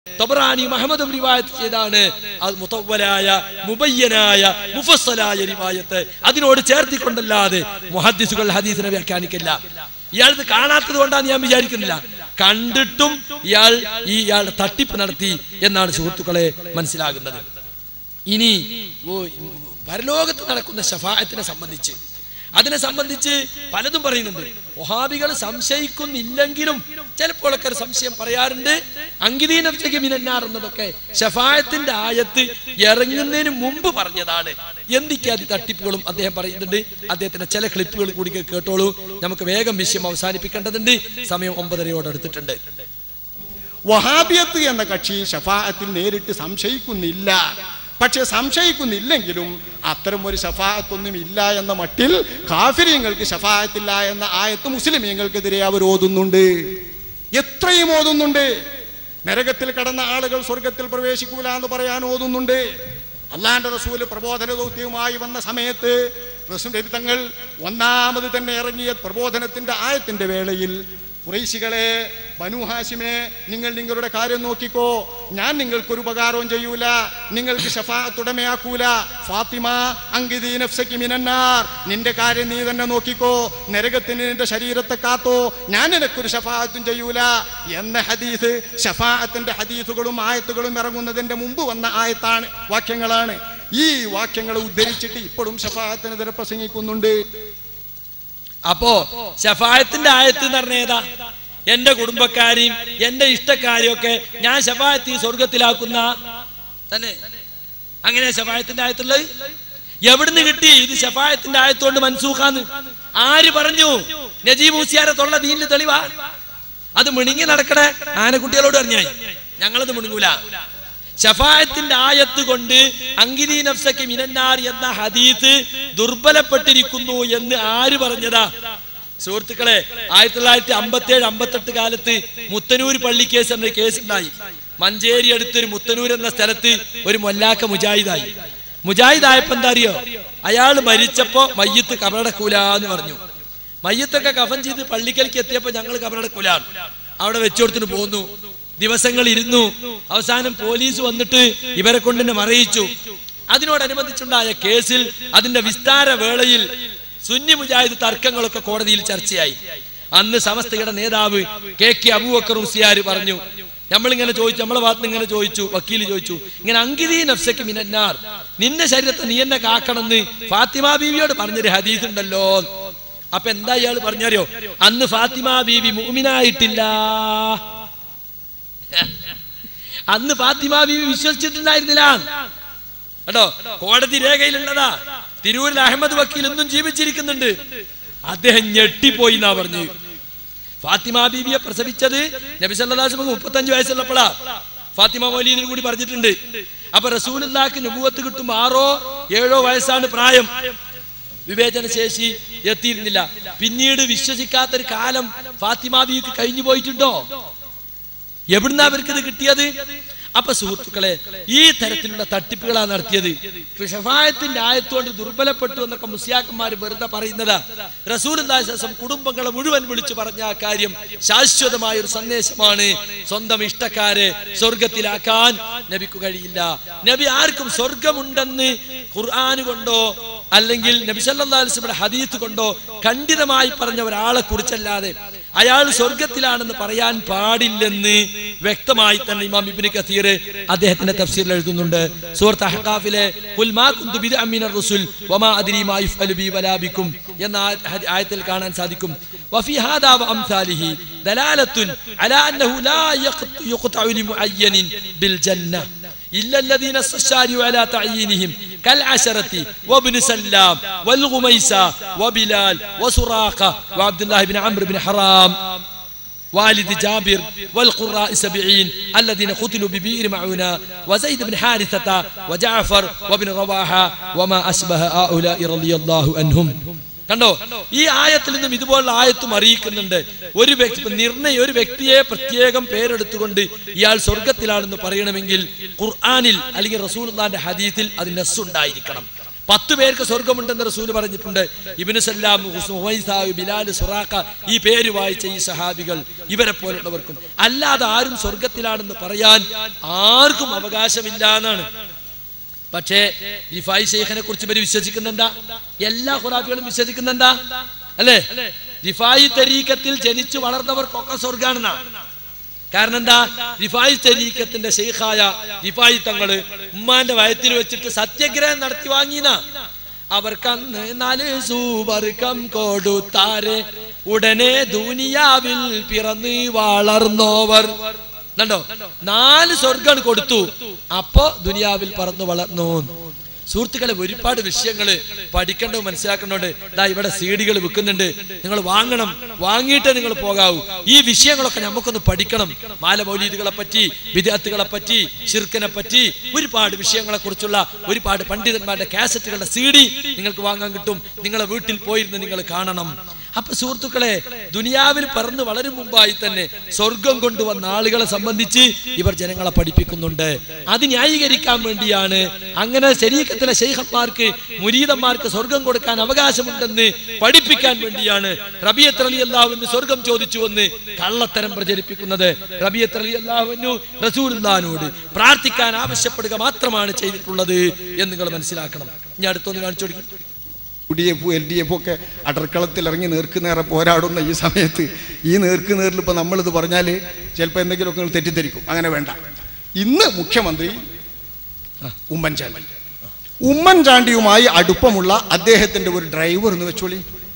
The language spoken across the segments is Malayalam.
തബറാനി മുഹമ്മദും റിവായത്ത് ചെയ്താണ് അത് മുതവ്വലായ മുബയ്യനായ മുഫസ്സലായ റിവായത്ത് അതിനോട് ചേർത്തിക്കൊണ്ടല്ലാതെ മുഹദ്ദിസുകൾ ഹദീസിനെ വ്യാഖ്യാനിക്കില്ല ഇയാൾ ഇത് കാണാത്തത് കൊണ്ടാണ് ഞാൻ വിചാരിക്കുന്നില്ല കണ്ടിട്ടും ഇയാൾ ഈ ഇയാൾ തട്ടിപ്പ് നടത്തി എന്നാണ് സുഹൃത്തുക്കളെ മനസ്സിലാകുന്നത് ഇനി ഓ, പരലോകത്ത് നടക്കുന്ന ഷഫായത്തിനെ സംബന്ധിച്ച് അതിനെ സംബന്ധിച്ച് പലതും പറയുന്നുണ്ട് വഹാബികൾ സംശയിക്കുന്നില്ലെങ്കിലും ചിലപ്പോഴൊക്കെ ഒരു സംശയം പറയാറുണ്ട് അങ്കിതീനഫ്സക്ക് മിനന്നാർ എന്നതൊക്കെ ഷഫായത്തിന്റെ ആയത്ത് ഇറങ്ങുന്നതിന് മുമ്പ് പറഞ്ഞതാണ് എന്തിക്കാതി തട്ടിപ്പുകളും അദ്ദേഹം പറയുന്നുണ്ട് അദ്ദേഹത്തിന്റെ ചില ക്ലിപ്പുകൾ കൂടി കേട്ടോളൂ നമുക്ക് വേഗം വിഷയം അവസാനിപ്പിക്കേണ്ടതുണ്ട് സമയം ഒമ്പതരയോടടുത്തിട്ടുണ്ട് വഹാബിയത്ത് എന്ന കക്ഷി ഷഫാഅത്തിൽ നേരിട്ട് സംശയിക്കുന്നില്ല പക്ഷെ സംശയിക്കുന്നില്ലെങ്കിലും അത്തരം ഒരു ഷഫാഅത്തൊന്നും ഇല്ല എന്ന മട്ടിൽ കാഫിര്യങ്ങൾക്ക് ഷഫാഅത്തില്ല എന്ന ആയത്ത് മുസ്ലിമീങ്ങൾക്കെതിരെ അവർ ഓതുന്നുണ്ട് എത്രയും ഓതുന്നുണ്ട് നരകത്തിൽ കടന്ന ആളുകൾ സ്വർഗത്തിൽ പ്രവേശിക്കൂല എന്ന് പറയാൻ ഓതുന്നുണ്ട് അള്ളാന്റെ റസൂല് പ്രബോധന ദൗത്യവുമായി വന്ന സമയത്ത് റസൂൽ തങ്ങൾ ഒന്നാമത് തന്നെ ഇറങ്ങിയ പ്രബോധനത്തിന്റെ ആയത്തിന്റെ വേളയിൽ കുറൈശികളെ ബനു ഹാഷിമെ നിങ്ങൾ നിങ്ങളുടെ കാര്യം നോക്കിക്കോ ഞാൻ നിങ്ങൾക്കൊരു ഉപകാരവും ചെയ്യൂല നിങ്ങൾക്ക് ഷഫാത്തുടമയാക്കൂല ഫാത്തിമ അങ്കിദീ നഫ്സക്കി മിനന്നാർ നിന്റെ കാര്യം നീ തന്നെ നോക്കിക്കോ നരകത്തിന് നിന്റെ ശരീരത്തെ കാത്തോ ഞാൻ നിനക്കൊരു ഷഫാത്തും ചെയ്യൂല എന്ന ഹദീസ് ഷഫാഅത്തിന്റെ ഹദീസുകളും ആയത്തുകളും ഇറങ്ങുന്നതിന്റെ മുമ്പ് വന്ന ആയത്താണ് വാക്യങ്ങളാണ് ഈ വാക്യങ്ങൾ ഉദ്ധരിച്ചിട്ട് ഇപ്പോഴും ഷഫാഅത്തിനെതിരെ പ്രസംഗിക്കുന്നുണ്ട് അപ്പോ ഷഫായത്തിന്റെ ആയത്ത് എന്ന് പറഞ്ഞ ഏതാ എന്റെ കുടുംബക്കാരെയും എന്റെ ഇഷ്ടക്കാരെയും ഒക്കെ ഞാൻ ഷഫായത്തി സ്വർഗത്തിലാക്കുന്ന തന്നെ അങ്ങനെ ഷഫായത്തിന്റെ ആയത്തുള്ളത് എവിടുന്ന് കിട്ടി ഇത് ഷഫായത്തിന്റെ ആയത്തുകൊണ്ട് മൻസൂഖാന്ന് ആര് പറഞ്ഞു നജീബ് മൂസിയാരെ തൊള്ള ദീനിൽ തെളിവാ അത് മിണുങ്ങി നടക്കണേ ആനക്കുട്ടികളോട് പറഞ്ഞായി ഞങ്ങളത് മിണുങ്ങൂല ഷഫായത്തിന്റെ ആയത്ത് കൊണ്ട് അങ്കിരി നഫ്സക്ക് മിനന്നാർ എന്ന ഹദീത്ത് ദുർബലപ്പെട്ടിരിക്കുന്നു എന്ന് ആര് പറഞ്ഞതാ സുഹൃത്തുക്കളെ ആയിരത്തി തൊള്ളായിരത്തി അമ്പത്തി ഏഴ് അമ്പത്തെട്ട് കാലത്ത് മുത്തനൂർ പള്ളി കേസ് എന്ന കേസ് ഉണ്ടായി മഞ്ചേരി അടുത്തൊരു മുത്തനൂർ എന്ന സ്ഥലത്ത് ഒരു മൊല്ലാക്ക മുജാഹിദായി മുജാഹിദായപ്പോ എന്താ അറിയോ അയാൾ മരിച്ചപ്പോ മയ്യത്ത് കബറടക്കൂല എന്ന് പറഞ്ഞു മയ്യത്തൊക്കെ കഫൻ ചെയ്ത് പള്ളിക്കലേക്ക് എത്തിയപ്പോ ഞങ്ങൾ കബറടക്കൂലാണ് അവിടെ വെച്ചോടത്തിന് പോന്നു ദിവസങ്ങൾ ഇരുന്നു അവസാനം പോലീസ് വന്നിട്ട് ഇവരെ കൊണ്ട് എന്നെ മറിയിച്ചു അതിനോടനുബന്ധിച്ചുണ്ടായ കേസിൽ അതിന്റെ വിസ്താര വേളയിൽ സുന്നി മുജാഹിദ് തർക്കങ്ങളൊക്കെ കോടതിയിൽ ചർച്ചയായി അന്ന് സമസ്തയുടെ നേതാവ് കെ കെ അബൂബക്കർ മുസിയാർ പറഞ്ഞു നമ്മളിങ്ങനെ ചോദിച്ചു നമ്മളെ ഭാഗത്ത് ഇങ്ങനെ ചോദിച്ചു വക്കീൽ ചോദിച്ചു ഇങ്ങനെ അങ്കിതീ നഫ്സക്ക് മിനന്നാർ നിന്റെ ശരീരത്തെ നീ എന്നെ കാക്കണമെന്ന് ഫാത്തിമ ബീവിയോട് പറഞ്ഞൊരു ഹദീസ് ഉണ്ടല്ലോ അപ്പൊ എന്താ ഇയാൾ പറഞ്ഞറിയോ അന്ന് ഫാത്തിമ ബീവി മുഅ്മിനായിട്ടില്ല അന്ന് ഫാത്തിമ ബീവി വിശ്വസിച്ചിട്ടുണ്ടായിരുന്നില്ല കേട്ടോ കോടതി രേഖയിലുള്ളതാ തിരൂരിൽ അഹമ്മദ് വക്കീൽ ഇന്നും ജീവിച്ചിരിക്കുന്നുണ്ട് അദ്ദേഹം ഞെട്ടിപ്പോയി എന്നാ പറഞ്ഞു ഫാത്തിമ ബീവിയെ പ്രസവിച്ചത് നബി സല്ലല്ലാഹു അലൈഹി മുപ്പത്തഞ്ച് വയസ്സുള്ളപ്പോഴാ ഫാത്തിമ മൗലീദിൽ കൂടി പറഞ്ഞിട്ടുണ്ട് അപ്പൊ റസൂലുള്ളാഹിക്ക് നുബുവത്ത് കിട്ടും ആറോ ഏഴോ വയസ്സാണ് പ്രായം വിവേചന ശേഷി എത്തിയിരുന്നില്ല പിന്നീട് വിശ്വസിക്കാത്തൊരു കാലം ഫാത്തിമ ബീവിക്ക് കഴിഞ്ഞു പോയിട്ടുണ്ടോ എവിടുന്നാ അവർക്ക് ഇത് കിട്ടിയത് അപ്പൊ സുഹൃത്തുക്കളെ ഈ തരത്തിലുള്ള തട്ടിപ്പുകളാണ് നടത്തിയത് ഷഫായത്തിന്റെ ആയത്തുകൊണ്ട് ദുർബലപ്പെട്ടു എന്നൊക്കെ മുസ്യാക്കന്മാർ വെറുതെ പറയുന്നതാ റസൂൽ കുടുംബങ്ങളെ മുഴുവൻ വിളിച്ചു പറഞ്ഞ ആ കാര്യം ശാശ്വതമായ ഒരു സന്ദേശമാണ് സ്വന്തം ഇഷ്ടക്കാരെ സ്വർഗത്തിലാക്കാൻ നബിക്ക് കഴിയില്ല നബി ആർക്കും സ്വർഗമുണ്ടെന്ന് ഖുർആൻ കൊണ്ടോ അല്ലെങ്കിൽ നബി സല്ലല്ലാഹു അലൈഹി വസല്ലമയുടെ ഹദീത്ത് കൊണ്ടോ ഖണ്ഡിതമായി പറഞ്ഞ ഒരാളെ കുറിച്ചല്ലാതെ അയാൾ സ്വർഗത്തിലാണെന്ന് പറയാൻ പാടില്ലെന്ന് വ്യക്തമായി തന്നെ ഇമാം ഇബ്നു കസീർ അദ്ദേഹത്തിന്റെ തഫ്സീറിൽ എഴുതുന്നുണ്ട് സൂറത്ത് അഹ്ഖാഫിലെ ഖുൽ മാ കുന്തു ബിദ്അ മിനർ റസുൽ വമാ അദ്രി മാ യുഫ്അലു ബി വലാ ബിക്കും എന്ന ആ- ഹദി- ആയത്തിൽ കാണാൻ സാധിക്കും വഫി ഹാദാ വഅംസാലിഹി ദലാലത്തുൻ അലാ അന്നഹു ലാ യഖ്ത- യുഖ്തഉ ലിമുഅയ്യനിൻ ബിൽ ജന്ന إلا الذين استشاروا على تعيينهم كالعشرة وابن سلام والغميسة وبلال وسراقة وعبد الله بن عمرو بن حرام والد جابر والقراء سبعين الذين قتلوا ببئر معونة وزيد بن حارثة وجعفر وابن رواحة وما أشبه هؤلاء رضي الله عنهم കണ്ടോ ഈ ആയത്തിൽ നിന്നും ഇതുപോലുള്ള ആയത്തും അറിയിക്കുന്നുണ്ട് ഒരു വ്യക്തി ഇപ്പൊ നിർണയ ഒരു വ്യക്തിയെ പ്രത്യേകം പേരെടുത്തുകൊണ്ട് ഇയാൾ സ്വർഗത്തിലാണെന്ന് പറയണമെങ്കിൽ ഖുർആനിൽ അല്ലെങ്കിൽ റസൂൽന്റെ ഹദീത്തിൽ അതിന് ഉണ്ടായിരിക്കണം പത്ത് പേർക്ക് സ്വർഗമുണ്ടെന്ന് റസൂല് പറഞ്ഞിട്ടുണ്ട് ഇബിന് സല്ലാം ഹുവൈസാവ് ബിലാൽ സുറാഖ ഈ പേര് വായിച്ച ഈ സഹാബികൾ ഇവരെ പോലുള്ളവർക്കും അല്ലാതെ ആരും സ്വർഗത്തിലാണെന്ന് പറയാൻ ആർക്കും അവകാശമില്ല എന്നാണ് പക്ഷേ റിഫായി ഷെയ്ഖിനെ കുറിച്ച് ഇവർ വിശ്വസിക്കുന്നെന്താ എല്ലാ ഖുറാഫികളും വിശ്വസിക്കുന്നെന്താ അല്ലേ റിഫായി തരീക്കത്തിൽ ജനിച്ചു വളർന്നവർക്കൊക്കെ സ്വർഗാണെന്നാ കാരണം എന്താ റിഫായി തരീക്കത്തിന്റെ ഷെയ്ഖായ റിഫായി തങ്ങള് ഉമ്മാന്റെ വയത്തിൽ വെച്ചിട്ട് സത്യഗ്രഹം നടത്തി വാങ്ങിന അവർക്കന്ന് നാല് സൂവർക്കം കൊടുത്താരെ ഉടനെ ദുനിയാവിൽ പിറന്ന് വളർന്നോവർ കണ്ടോ നാല് സ്വർഗം കൊടുത്തു അപ്പോ ദുനിയാവിൽ പറന്നു വളർന്നു സുഹൃത്തുക്കളെ ഒരുപാട് വിഷയങ്ങൾ പഠിക്കേണ്ടത് മനസ്സിലാക്കേണ്ടതുണ്ട് ദാ ഇവിടെ സീഡികൾ വിൽക്കുന്നുണ്ട് നിങ്ങൾ വാങ്ങണം വാങ്ങിയിട്ടേ നിങ്ങൾ പോകാവൂ ഈ വിഷയങ്ങളൊക്കെ നമുക്കൊന്ന് പഠിക്കണം മാലമൗലീദുകളെ പറ്റി വിദ്യാർത്ഥികളെ പറ്റി ഷിർക്കിനെ പറ്റി ഒരുപാട് വിഷയങ്ങളെ കുറിച്ചുള്ള ഒരുപാട് പണ്ഡിതന്മാരുടെ കാസറ്റുകളുടെ സീഡി നിങ്ങൾക്ക് വാങ്ങാൻ കിട്ടും നിങ്ങളെ വീട്ടിൽ പോയിരുന്ന് നിങ്ങൾ കാണണം അപ്പൊ സുഹൃത്തുക്കളെ ദുനിയാവിൽ പറന്ന് വളരും മുമ്പായി തന്നെ സ്വർഗം കൊണ്ടുവന്ന ആളുകളെ സംബന്ധിച്ച് ഇവർ ജനങ്ങളെ പഠിപ്പിക്കുന്നുണ്ട് അത് ന്യായീകരിക്കാൻ വേണ്ടിയാണ് അങ്ങനെ ശരീരത്തിലെ ശൈഖന്മാർക്ക് മുരീതന്മാർക്ക് സ്വർഗം കൊടുക്കാൻ അവകാശമുണ്ടെന്ന് പഠിപ്പിക്കാൻ വേണ്ടിയാണ് റബിയത്ത് അലി അള്ളാഹുവിന് സ്വർഗം ചോദിച്ചുവെന്ന് കള്ളത്തരം പ്രചരിപ്പിക്കുന്നത് റബിയത്ത് അലി അള്ളാഹുവിനു റസൂലുള്ളാഹിനോട് പ്രാർത്ഥിക്കാൻ ആവശ്യപ്പെടുക മാത്രമാണ് ചെയ്തിട്ടുള്ളത് എന്ന് നിങ്ങൾ മനസ്സിലാക്കണം ഞാൻ അടുത്തൊന്ന് കാണിച്ചു കൊടുക്കും U D F L D F ഒക്കെ അടർക്കളത്തിൽ ഇറങ്ങി നേർക്കുനേറെ പോരാടുന്ന ഈ സമയത്ത് ഈ നേർക്കുനേറിൽ ഇപ്പോൾ നമ്മളിത് പറഞ്ഞാൽ ചിലപ്പോൾ എന്തെങ്കിലുമൊക്കെ നിങ്ങൾ തെറ്റിദ്ധരിക്കും അങ്ങനെ വേണ്ട ഇന്ന് മുഖ്യമന്ത്രി ഉമ്മൻചാണ്ടി ഉമ്മൻചാണ്ടിയുമായി അടുപ്പമുള്ള അദ്ദേഹത്തിൻ്റെ ഒരു ഡ്രൈവർ എന്ന് വെച്ചോളി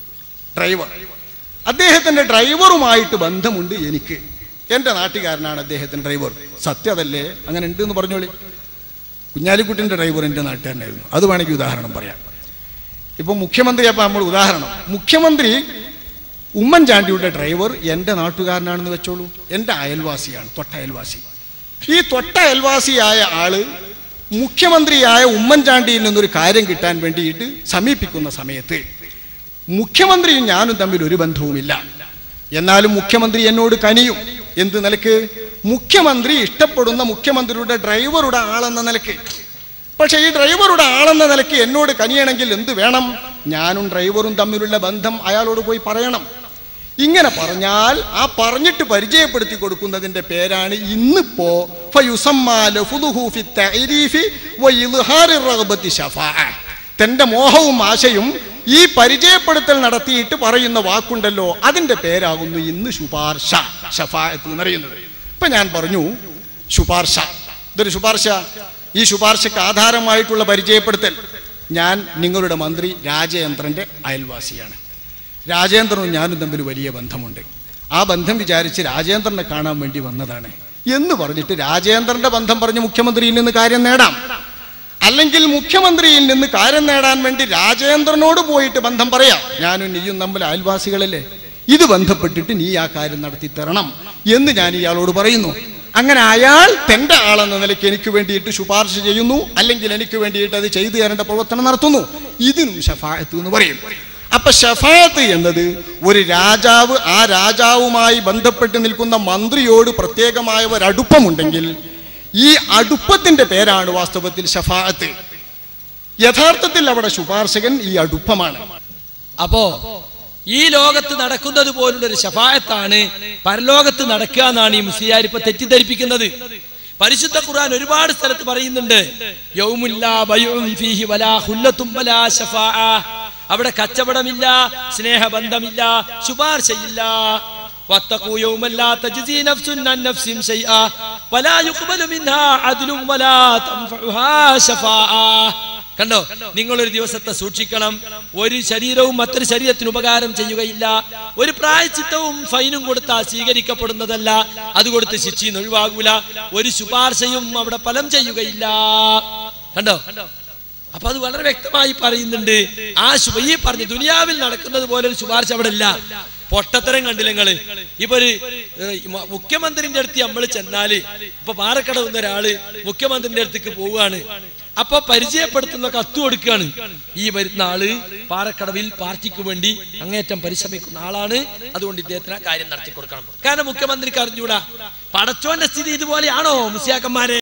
ഡ്രൈവർ അദ്ദേഹത്തിൻ്റെ ഡ്രൈവറുമായിട്ട് ബന്ധമുണ്ട് എനിക്ക് എൻ്റെ നാട്ടുകാരനാണ് അദ്ദേഹത്തിൻ്റെ ഡ്രൈവർ സത്യം അതല്ലേ അങ്ങനെ ഉണ്ട് എന്ന് പറഞ്ഞോളി കുഞ്ഞാലിക്കുട്ടിൻ്റെ ഡ്രൈവർ എൻ്റെ നാട്ടുകാരനായിരുന്നു അത് വേണമെങ്കിൽ ഉദാഹരണം പറയാം ഇപ്പൊ മുഖ്യമന്ത്രി അപ്പൊ നമ്മൾ ഉദാഹരണം മുഖ്യമന്ത്രി ഉമ്മൻചാണ്ടിയുടെ ഡ്രൈവർ എൻ്റെ നാട്ടുകാരനാണെന്ന് വെച്ചോളൂ എൻ്റെ അയൽവാസിയാണ് തൊട്ട അയൽവാസി ഈ തൊട്ട അയൽവാസിയായ ആള് മുഖ്യമന്ത്രിയായ ഉമ്മൻചാണ്ടിയിൽ നിന്നൊരു കാര്യം കിട്ടാൻ വേണ്ടിയിട്ട് സമീപിക്കുന്ന സമയത്ത് മുഖ്യമന്ത്രിയും ഞാനും തമ്മിൽ ഒരു ബന്ധവുമില്ല എന്നാലും മുഖ്യമന്ത്രി എന്നോട് കനിയും എന്ത് നിലക്ക് മുഖ്യമന്ത്രി ഇഷ്ടപ്പെടുന്ന മുഖ്യമന്ത്രിയുടെ ഡ്രൈവറുടെ ആളെന്ന നിലക്ക് പക്ഷെ ഈ ഡ്രൈവറുടെ ആളെന്ന നിലയ്ക്ക് എന്നോട് കനിയണമെങ്കിൽ എന്ത് വേണം ഞാനും ഡ്രൈവറും തമ്മിലുള്ള ബന്ധം അയാളോട് പോയി പറയണം ഇങ്ങനെ പറഞ്ഞാൽ ആ പറഞ്ഞിട്ട് പരിചയപ്പെടുത്തി കൊടുക്കുന്നതിന്റെ പേരാണ് ഇന്നിപ്പോ ഫയുസമ്മാ ലഫ്ദുഹു ഫി തഅരീഫി വഇദ്ഹാരി റഗ്ബത്തി ശഫാഅ. തന്റെ മോഹവും ആശയും ഈ പരിചയപ്പെടുത്തൽ നടത്തിയിട്ട് പറയുന്ന വാക്കുണ്ടല്ലോ അതിന്റെ പേരാകുന്നു ഇന്ന് ശുപാർശ ഷഫായത്ത് എന്നറിയുന്നത് ഇപ്പൊ ഞാൻ പറഞ്ഞു ശുപാർശ ഇതൊരു ശുപാർശ ഈ ശുപാർശയ്ക്ക് ആധാരമായിട്ടുള്ള പരിചയപ്പെടുത്തൽ ഞാൻ നിങ്ങളുടെ മന്ത്രി രാജേന്ദ്രന്റെ അയൽവാസിയാണ് രാജേന്ദ്രനും ഞാനും തമ്മിൽ വലിയ ബന്ധമുണ്ട് ആ ബന്ധം വിചാരിച്ച് രാജേന്ദ്രനെ കാണാൻ വേണ്ടി വന്നതാണ് എന്ന് പറഞ്ഞിട്ട് രാജേന്ദ്രന്റെ ബന്ധം പറഞ്ഞ് മുഖ്യമന്ത്രിയിൽ നിന്ന് കാര്യം നേടാം അല്ലെങ്കിൽ മുഖ്യമന്ത്രിയിൽ നിന്ന് കാര്യം നേടാൻ വേണ്ടി രാജേന്ദ്രനോട് പോയിട്ട് ബന്ധം പറയാം ഞാനും നീയും തമ്മിൽ അയൽവാസികളല്ലേ ഇത് ബന്ധപ്പെട്ടിട്ട് നീ ആ കാര്യം നടത്തി തരണം എന്ന് ഞാൻ ഇയാളോട് പറയുന്നു അങ്ങനെ അയാൾ തന്റെ ആളെന്ന നിലയ്ക്ക് എനിക്ക് വേണ്ടിയിട്ട് ശുപാർശ ചെയ്യുന്നു അല്ലെങ്കിൽ എനിക്ക് വേണ്ടിയിട്ട് അത് ചെയ്തു തരേണ്ട പ്രവർത്തനം നടത്തുന്നു ഇതിനും ഷഫായത്ത് എന്ന് പറയും അപ്പൊ ഷഫായത്ത് എന്നത് ഒരു രാജാവ് ആ രാജാവുമായി ബന്ധപ്പെട്ട് നിൽക്കുന്ന മന്ത്രിയോട് പ്രത്യേകമായ ഒരു അടുപ്പമുണ്ടെങ്കിൽ ഈ അടുപ്പത്തിന്റെ പേരാണ് വാസ്തവത്തിൽ ഷഫാഅത്ത് യഥാർത്ഥത്തിൽ അവിടെ ശുപാർശകൻ ഈ അടുപ്പമാണ് അപ്പോ ഈ ലോകത്ത് നടക്കുന്നത് പോലുള്ള ഒരു ശഫായത്താണ് പരലോകത്ത് നടക്കുക എന്നാണ് ഈ മുസ്ലിയാർ ഇപ്പൊ തെറ്റിദ്ധരിപ്പിക്കുന്നത് പരിശുദ്ധ ഖുർആൻ ഒരുപാട് സ്ഥലത്ത് പറയുന്നുണ്ട് യൗമുല്ലാ ബൈഉൻ ഫീഹി വലാ ഖുല്ലത്തും വലാ ശഫാഅ. അവിടെ കച്ചവടമില്ല സ്നേഹബന്ധമില്ല ശുപാർശയില്ല واتقوا يوما لا تجزي نفس عن نفس شيئا ولا يقبل منها عدل ولا تنفعها شفاعة കണ്ടോ നിങ്ങൾ ഒരു ദിവസത്തെ സൂക്ഷിക്കണം ഒരു ശരീരവും മറ്റൊരു ശരീരത്തിന് ഉപകാരം ചെയ്യുകയില്ല ഒരു പ്രായച്ചിത്തവും ഫൈനും കൊടുത്താൽ സ്വീകരിക്കപ്പെടുന്നതല്ല അത് കൊടുത്ത് ശിക്ഷയിൽ ഒഴിവാകൂല ഒരു ശുപാർശയും അവിടെ ഫലം ചെയ്യുകയില്ല കണ്ടോ അപ്പൊ അത് വളരെ വ്യക്തമായി പറയുന്നുണ്ട് ആ ശുഭ ഈ പറഞ്ഞു ദുനിയാവിൽ നടക്കുന്നത് പോലെ ഒരു ശുപാർശ അവിടെ ഇല്ല പൊട്ടത്തരം കണ്ടില്ല നിങ്ങള് ഇപ്പൊ ഒരു ഏഹ്, മ- മുഖ്യമന്ത്രിന്റെ അടുത്ത് നമ്മൾ ചെന്നാല് ഇപ്പൊ പാറക്കട വന്ന ഒരാള് മുഖ്യമന്ത്രിന്റെ അടുത്തേക്ക് പോവുകയാണ് അപ്പൊ പരിചയപ്പെടുത്തുന്ന കത്ത് കൊടുക്കുകയാണ് ഈ വരുന്ന ആള് പാറക്കടവിൽ പാർട്ടിക്ക് വേണ്ടി അങ്ങേറ്റം പരിശ്രമിക്കുന്ന ആളാണ് അതുകൊണ്ട് ഇദ്ദേഹത്തിന് ആ കാര്യം നടത്തി കൊടുക്കണം കാരണം മുഖ്യമന്ത്രിക്ക് അറിഞ്ഞൂടാ പടച്ചോന്റെ സ്ഥിതി ഇതുപോലെയാണോ മുസ്ലിയാക്കന്മാരെ